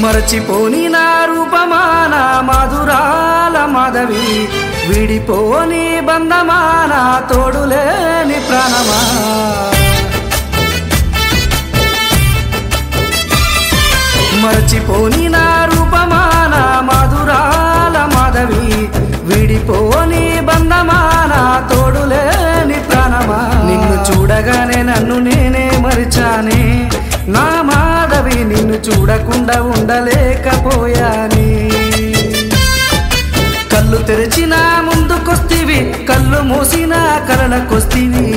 మరచిపోని నా రూపమాన మధురాల మాధవి విడిపోని బంధమాన తోడులేని ప్రాణమా మరచిపోని నా రూపమాన మధురాల మాధవి విడిపోని బంధమాన తోడులేని ప్రాణమా నిన్ను చూడగానే నన్ను నేనే మరిచానే నా మాధవి నిన్ను చూడకుండా ఉండలేకపోయానే కళ్ళు తెరిచిన ముందుకొస్తివి కళ్ళు మూసిన కలలకొస్తివి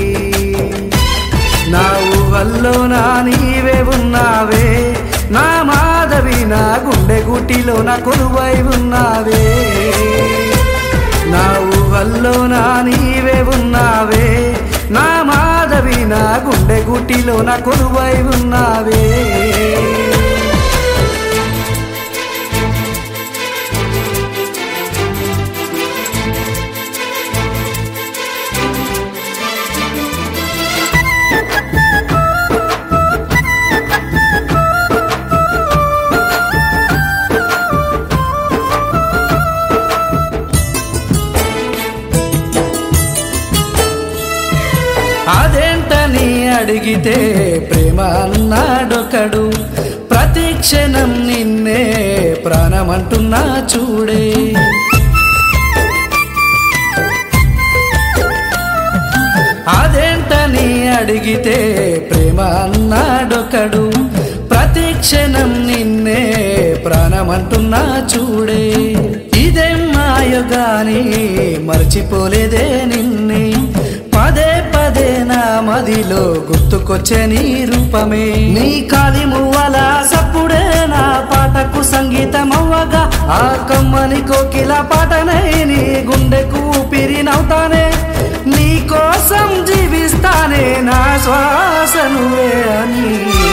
నా ఊహల్లో నా నీవే ఉన్నావే నా మాధవి నా గుండె గుటిలో నా కొలువై ఉన్నావే నా ఊహల్లో నా నీవే ఉన్నావే నా మాధవి నా గుండె గుటిలో నా కొలువై ఉన్నావే అదేంటని అడిగితే ప్రేమ అన్నాడొకడు ప్రతి క్షణం నిన్నే ప్రాణమంటున్నా చూడే అదేంటని అడిగితే ప్రేమ అన్నాడొకడు ప్రతి క్షణం నిన్నే ప్రాణమంటున్నా చూడే ఇదేం మాయో గాని మర్చిపోలేదే నిన్నే పదే పదే నా మదిలో గుర్తుకొచ్చే నీ రూపమే నీ కాలి మువ్వల సప్పుడే నా పాటకు సంగీతమవ్వగా ఆ కమ్మని కోకిల పాటనై నీ గుండెకు ఊపిరి నవ్వుతానే నీ కోసం జీవిస్తానే నా శ్వాస నువ్వే అని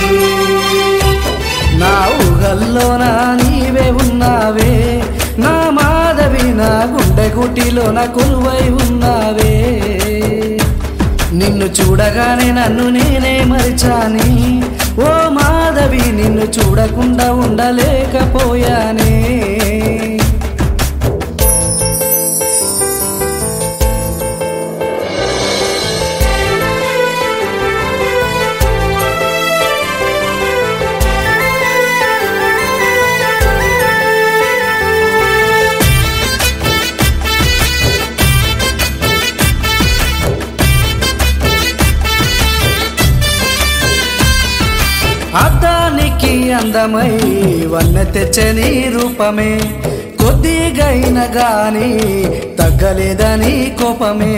నా ఊహల్లో నా నీవే ఉన్నావే నా మాధవి నా గుండె గుటిలో నా కొలువై ఉన్నావే నిన్ను చూడగానే నన్ను నేనే మరిచాని ఓ మాధవి నిన్ను చూడకుండా ఉండలేకపోయానే అద్దానికి అందమై వన్న తెచ్చని రూపమే కొద్దిగైన గాని తగ్గలేదని కోపమే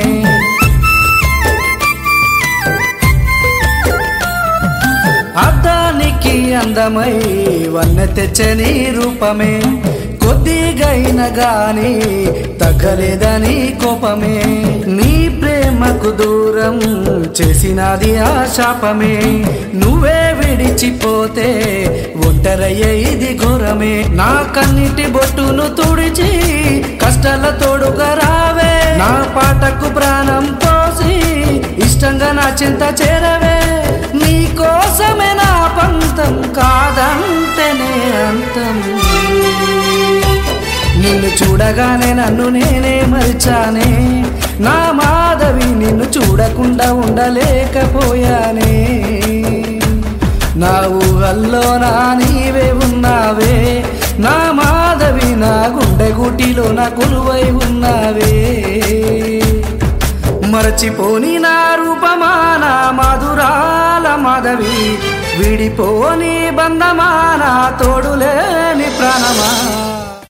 అద్దానికి అందమై వన్న తెచ్చని రూపమే కొద్దిగైన గాని తగ్గలేదని కోపమే నీ ప్రేమకు దూరం చేసినది ఆ శాపమే నువ్వే విడిచిపోతే ఒంటరయ్యే ఇది ఘోరమే నా కన్నిటి బొట్టును తుడిచి కష్టాల తోడుగా రావే నా పాటకు ప్రాణం పోసి ఇష్టంగా నా చింత చేరవే నీ కోసమే నా పంతం కాదంటేనే అంతం నిన్ను చూడగానే నన్ను నేనే మరిచానే నా మాధవి నిన్ను చూడకుండా ఉండలేకపోయానే నా ఊహల్లో నా నీవే ఉన్నావే నా మాధవి నా గుండె గుటిలో నా కొలువై ఉన్నావే మరచిపోని నా రూపమాన మధురాల మాధవి విడిపోని బంధమాన తోడులేని ప్రాణమా